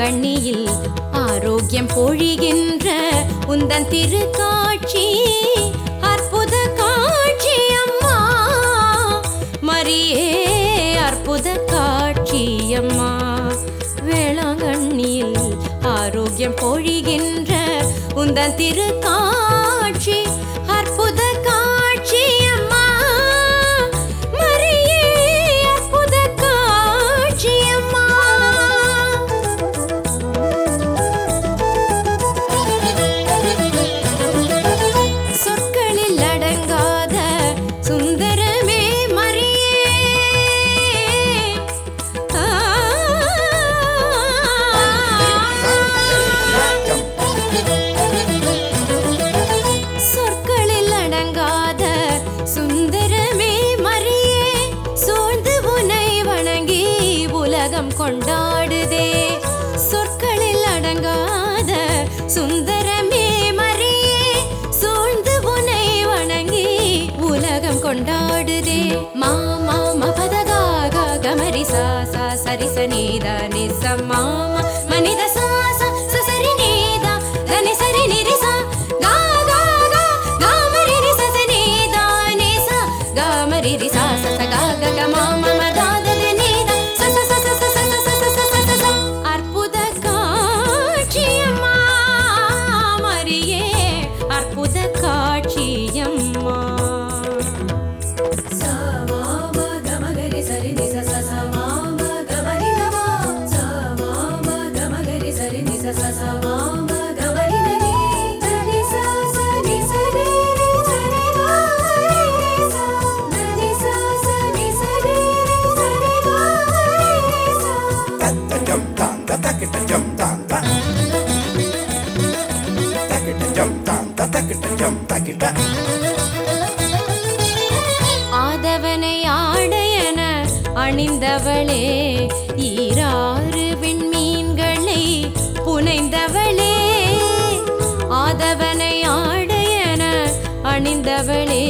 வேளாங்கண்ணியில் ஆரோக்கியம் பொழிகின்ற உந்தன் திருக்காட்சி அற்புத காட்சி அம்மா மரியே அற்புத காட்சி அம்மா வேளாங்கண்ணியில் ஆரோக்கியம் பொழிகின்ற உந்தன் திருக்காட்சி அற்புத காட்சி அம்மா மரியே அற்புத காட்சி அம்மா சொற்களில் அடங்காத சுந்தரமே மரியே ஆ. சொற்களில் அடங்காத சுந்தரமே மரியே சூழ்ந்து உனை வணங்கி உலகம் கொண்டாடுதே சொற்களில் அடங்காத சுந்தரமே மரியே சூழ்ந்து உனை வணங்கி உலகம் கொண்டாடுதே மாமா மபதகாக கமரி சா சா சரி சனீத நிச மாமா மனித சா சா சரி நீதா தனி சரி நிரி சா கா கா கா காமரி ரி ச ச நீதா நி சா காமரி ரி சா ச ச கா க க மாமா மதா த த நீதா ச ச ச ச ச ச ச ச ச ச ச அற்புத காட்சி அம்மா மரியே அற்புத காட்சி அம்மா Jump down, da da get a jump down, da. Da get a jump down, da da get a jump, da get a. ஆதவனை ஆடையன அணிந்தவளே ஈராறு விண்மீன்களை புனைந்தவளே ஆதவனை ஆடையன அணிந்தவளே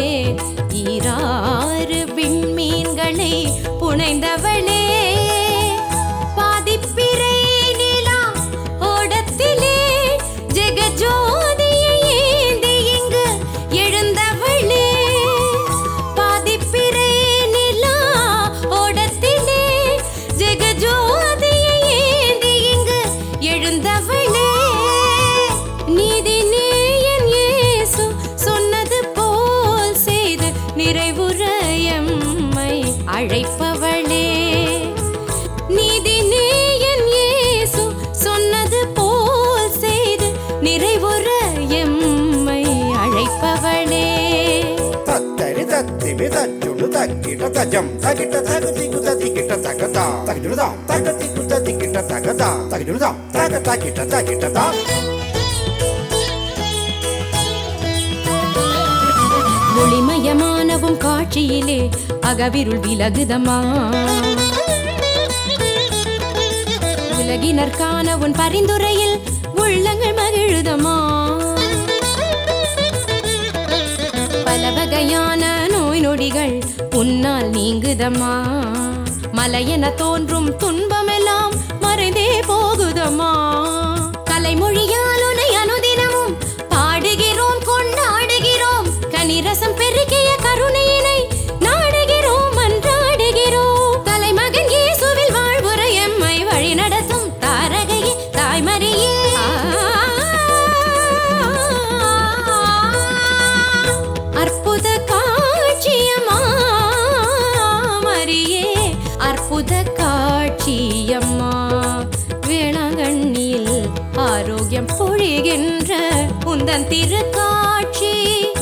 ஈராறு விண்மீன்களை புனைந்தவளே பாதிப்பிறை நிலா ஓடத்திலே ஜெகஜோதியை ஏந்தி இங்கு எழுந்தவளே பாதிப்பிறை நிலா ஓடத்திலே ஜெகஜோதியை ஏந்தி இங்கு எழுந்தவளே நீதி நேயன் இயேசு சொன்னது போல் செய்து நிறைவுற எம்மை அழைப்பவளே நீதி நேயன் இயேசு சொன்னது போல் செய்து நிறைவுற எம்மை அழைப்பவளே தத்தரி தத்திமி தச்சுண்டு தக்கிட்ட தஜம் தகிட்ட தகதிக்கு ததிக்கிட்ட தகதா தகிடுதா தகதிக்கு ததிக்கிட்ட தகதா தகிடுதா தக தகிட்ட தகிட்டதா ஒளிமயமானவும் காட்சியிலே அகவிருள் விலகுதமா உலகினர் காண உன் பரிந்துரையில் உள்ளங்கள் மகிழுதமா பல வகையான நோய் நொடிகள் உன்னால் நீங்குதம்மா மலையென தோன்றும் துன்பமெல்லாம் மறைந்தே போகுதம்மா கலைமொழியால் உன்னை அனுதினமும் பாடுகிறோம் கொண்டாடுகிறோம் கனிரசம் பெருகிய கருணையினை நாடுகிறோம் அன்றாடுகிறோம் தலைமகன் இயேசுவில் வாழ்வுற எம்மை வழி நடத்தும் தாரகையே தாய்மரியே அற்புத காட்சியம்மா மரியே அற்புத காட்சியம்மா வேளாங்கண்ணியில் ஆரோக்கியம் பொழிகின்ற உந்தன் திருக்காட்சி